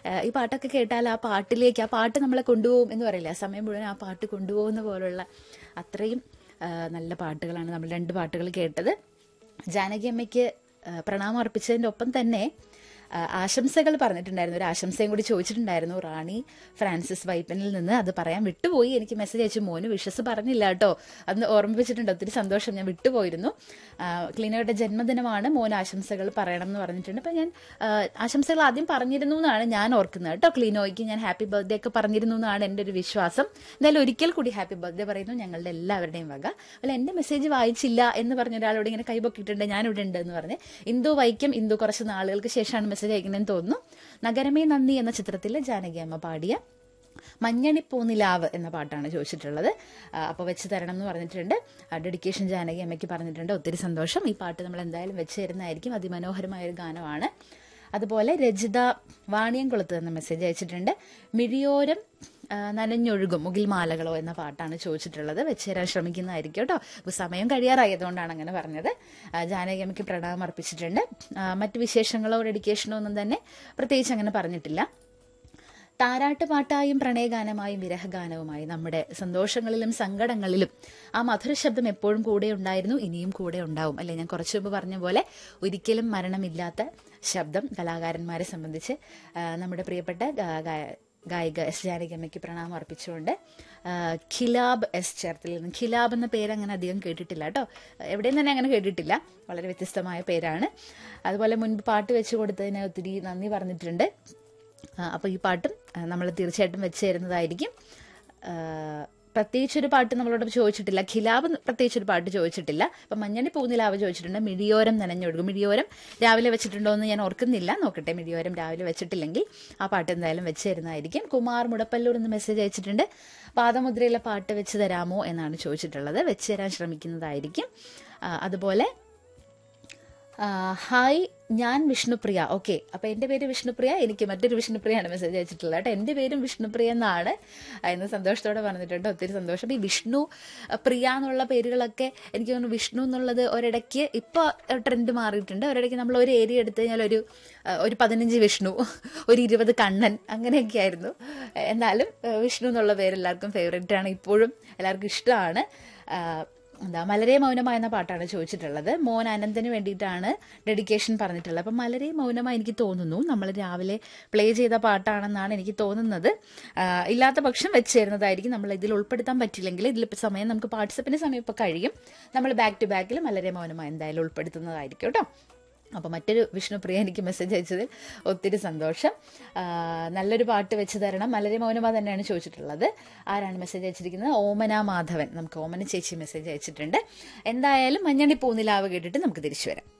ഏഹ് ഈ പാട്ടൊക്കെ കേട്ടാൽ ആ പാട്ടിലേക്ക് ആ പാട്ട് നമ്മളെ കൊണ്ടുപോകും എന്ന് പറയില്ല ആ സമയം മുഴുവൻ ആ പാട്ട് കൊണ്ടുപോകുന്ന പോലുള്ള അത്രയും ഏഹ് നല്ല പാട്ടുകളാണ് നമ്മൾ രണ്ട് പാട്ടുകൾ കേട്ടത് ജാനകി അമ്മയ്ക്ക് ഏഹ് പ്രണാമം അർപ്പിച്ചതിൻ്റെ ഒപ്പം തന്നെ ആ, ആശംസകൾ പറഞ്ഞിട്ടുണ്ടായിരുന്നു ഒരു ആശംസയും കൂടി ചോദിച്ചിട്ടുണ്ടായിരുന്നു റാണി ഫ്രാൻസിസ് വൈപ്പനിൽ നിന്ന് അത് പറയാൻ വിട്ടുപോയി എനിക്ക് മെസ്സേജ് അയച്ചു മോന് വിഷസ് പറഞ്ഞില്ല കേട്ടോ അന്ന് ഓർമ്മിപ്പിച്ചിട്ടുണ്ട് ഒത്തിരി സന്തോഷം ഞാൻ വിട്ടുപോയിരുന്നു ആ, ക്ലീനോയുടെ ജന്മദിനമാണ് മോൻ ആശംസകൾ പറയണം എന്ന് പറഞ്ഞിട്ടുണ്ട് അപ്പം ഞാൻ ആ, ആശംസകൾ ആദ്യം പറഞ്ഞിരുന്നു എന്നാണ് ഞാൻ ഓർക്കുന്നത് കേട്ടോ ക്ലീനോയ്ക്ക് ഞാൻ ഹാപ്പി ബർത്ത്ഡേ ഒക്കെ പറഞ്ഞിരുന്നു എന്നാണ് എൻ്റെ ഒരു വിശ്വാസം എന്തായാലും ഒരിക്കൽ കൂടി ഹാപ്പി ബർത്ത്ഡേ പറയുന്നു ഞങ്ങളുടെ എല്ലാവരുടെയും വക അല്ല എൻ്റെ മെസ്സേജ് വായിച്ചില്ല എന്ന് പറഞ്ഞ ഒരാളോട് ഇങ്ങനെ കൈപൊക്കിയിട്ടുണ്ട് ഞാനിവിടെ ഉണ്ട് എന്ന് പറഞ്ഞ് ഇന്ദു വൈക്കം ഇന്ദു കുറച്ച് നാളുകൾക്ക് ശേഷമാണ് മെസ്സേജ് അയക്കുന്നതെന്ന് തോന്നുന്നു നഗരമേ നന്ദി എന്ന ചിത്രത്തിൽ ജാനകി അമ്മ പാടിയ മഞ്ഞണി പൂനിലാവ് എന്ന പാട്ടാണ് ചോദിച്ചിട്ടുള്ളത് അപ്പോൾ വെച്ച് തരണം എന്ന് പറഞ്ഞിട്ടുണ്ട് ഡെഡിക്കേഷൻ ജാനകി അമ്മയ്ക്ക് പറഞ്ഞിട്ടുണ്ട് ഒത്തിരി സന്തോഷം ഈ പാട്ട് നമ്മൾ എന്തായാലും വെച്ച് തരുന്നതായിരിക്കും അതിമനോഹരമായ ഒരു ഗാനമാണ് അതുപോലെ രജിത വാണിയംകുളത്ത് എന്ന മെസ്സേജ് അയച്ചിട്ടുണ്ട് മിഴിയോരം ആ, നനഞ്ഞൊഴുകും മുകിൽ മാലകളോ എന്ന പാട്ടാണ് ചോദിച്ചിട്ടുള്ളത് വെച്ച് തരാൻ ശ്രമിക്കുന്നതായിരിക്കും കേട്ടോ അപ്പോൾ സമയം കഴിയാറായതുകൊണ്ടാണ് അങ്ങനെ പറഞ്ഞത് ആ, ജാനകി അമ്മയ്ക്ക് പ്രണാമം അർപ്പിച്ചിട്ടുണ്ട് ആ, മറ്റ് വിശേഷങ്ങളോ ഡെഡിക്കേഷനോ ഒന്നും തന്നെ പ്രത്യേകിച്ച് അങ്ങനെ പറഞ്ഞിട്ടില്ല താരാട്ട് പാട്ടായും പ്രണയഗാനമായും വിരഹഗാനവുമായി നമ്മുടെ സന്തോഷങ്ങളിലും സങ്കടങ്ങളിലും ആ മധുര ശബ്ദം എപ്പോഴും കൂടെ ഉണ്ടായിരുന്നു ഇനിയും കൂടെ ഉണ്ടാവും അല്ലെ ഞാൻ കുറച്ചു മുമ്പ് പറഞ്ഞ പോലെ ഒരിക്കലും മരണമില്ലാത്ത ശബ്ദം കലാകാരന്മാരെ സംബന്ധിച്ച് ആ, നമ്മുടെ പ്രിയപ്പെട്ട ഗാ- ഗായ- ഗായിക എസ് ജാനകിയമ്മയ്ക്ക് പ്രണാമം അർപ്പിച്ചുകൊണ്ട് ആ, ഖിലാബ് എസ് ചേർത്തിൽ നിന്ന് ഖിലാബ് എന്ന പേര് അങ്ങനെ അധികം കേട്ടിട്ടില്ല കേട്ടോ എവിടെയും തന്നെ അങ്ങനെ കേട്ടിട്ടില്ല വളരെ വ്യത്യസ്തമായ പേരാണ് അതുപോലെ മുൻപ് പാട്ട് വെച്ച് കൊടുത്തതിന് ഒത്തിരി നന്ദി പറഞ്ഞിട്ടുണ്ട് അപ്പോൾ ഈ പാട്ടും നമ്മൾ തീർച്ചയായിട്ടും വെച്ച് തരുന്നതായിരിക്കും ആ, പ്രത്യേകിച്ചൊരു പാട്ട് നമ്മളോട് ചോദിച്ചിട്ടില്ല ഖിലാബ് പ്രത്യേകിച്ചൊരു പാട്ട് ചോദിച്ചിട്ടില്ല അപ്പം മഞ്ഞണി പൂനിലാവ് ചോദിച്ചിട്ടുണ്ട് മിഴിയോരം നനഞ്ഞൊഴുകും മിഴിയോരം രാവിലെ വെച്ചിട്ടുണ്ടോ എന്ന് ഞാൻ ഓർക്കുന്നില്ല നോക്കട്ടെ മിഴിയോരം രാവിലെ വെച്ചിട്ടില്ലെങ്കിൽ ആ പാട്ട് എന്തായാലും വെച്ച് തരുന്നതായിരിക്കും കുമാർ മുടപ്പല്ലൂർ എന്ന് മെസ്സേജ് അയച്ചിട്ടുണ്ട് പാദമുദ്രയിലെ പാട്ട് വെച്ച് തരാമോ എന്നാണ് ചോദിച്ചിട്ടുള്ളത് വെച്ച് തരാൻ ശ്രമിക്കുന്നതായിരിക്കും ആ, അതുപോലെ ആ, ഹായ് ഞാൻ വിഷ്ണുപ്രിയ ഓക്കെ അപ്പൊ എന്റെ പേര് വിഷ്ണുപ്രിയ എനിക്ക് മറ്റൊരു വിഷ്ണുപ്രിയാണ് മെസ്സേജ് അയച്ചിട്ടുള്ളത് കേട്ടോ എന്റെ പേരും വിഷ്ണുപ്രിയ എന്നാണ് ആ, എന്ന് സന്തോഷത്തോടെ പറഞ്ഞിട്ടുണ്ട് ഒത്തിരി സന്തോഷം ഈ വിഷ്ണു ആ, പ്രിയ എന്നുള്ള പേരുകളൊക്കെ എനിക്ക് തോന്നുന്നു വിഷ്ണു എന്നുള്ളത് ഒരിടയ്ക്ക് ഇപ്പൊ ട്രെൻഡ് മാറിയിട്ടുണ്ട് ഒരിടയ്ക്ക് നമ്മൾ ഒരു ഏരിയ എടുത്തു കഴിഞ്ഞാൽ ഒരു ആ, ഒരു പതിനഞ്ച് വിഷ്ണു ഒരു ഇരുപത് കണ്ണൻ അങ്ങനെയൊക്കെ ആയിരുന്നു എന്നാലും ആ, വിഷ്ണു എന്നുള്ള പേര് എല്ലാവർക്കും ഫേവറേറ്റ് ആണ് ഇപ്പോഴും എല്ലാവർക്കും ഇഷ്ടമാണ് ആ, എന്താ മലരെ മൗനമായ എന്ന പാട്ടാണ് ചോദിച്ചിട്ടുള്ളത് മോൻ അനന്തന് വേണ്ടിയിട്ടാണ് ഡെഡിക്കേഷൻ പറഞ്ഞിട്ടുള്ളത് അപ്പം മലരെ മൗനമായി എനിക്ക് തോന്നുന്നു നമ്മൾ രാവിലെ പ്ലേ ചെയ്ത പാട്ടാണെന്നാണ് എനിക്ക് തോന്നുന്നത് ആ, ഇല്ലാത്ത പക്ഷം വെച്ച് തരുന്നതായിരിക്കും നമ്മൾ ഇതിൽ ഉൾപ്പെടുത്താൻ പറ്റില്ലെങ്കിൽ ഇതിൽ ഇപ്പം സമയം നമുക്ക് പാർട്ടിസിപ്പിന്റെ സമയം ഇപ്പോൾ കഴിയും നമ്മൾ ബാക്ക് ടു ബാക്കിൽ മലരെ മൗനമായി എന്തായാലും ഉൾപ്പെടുത്തുന്നതായിരിക്കും കേട്ടോ അപ്പോൾ മറ്റൊരു വിഷ്ണുപ്രിയ എനിക്ക് മെസ്സേജ് അയച്ചതിൽ ഒത്തിരി സന്തോഷം ആ, നല്ലൊരു പാട്ട് വെച്ച് തരണം മലരെ മൗനമ തന്നെയാണ് ചോദിച്ചിട്ടുള്ളത് ആരാണ് മെസ്സേജ് അയച്ചിരിക്കുന്നത് ഓമന മാധവൻ നമുക്ക് ഓമന ചേച്ചി മെസ്സേജ് അയച്ചിട്ടുണ്ട് എന്തായാലും മഞ്ഞണി പൂനിലാവ് കേട്ടിട്ട് നമുക്ക് തിരിച്ചു വരാം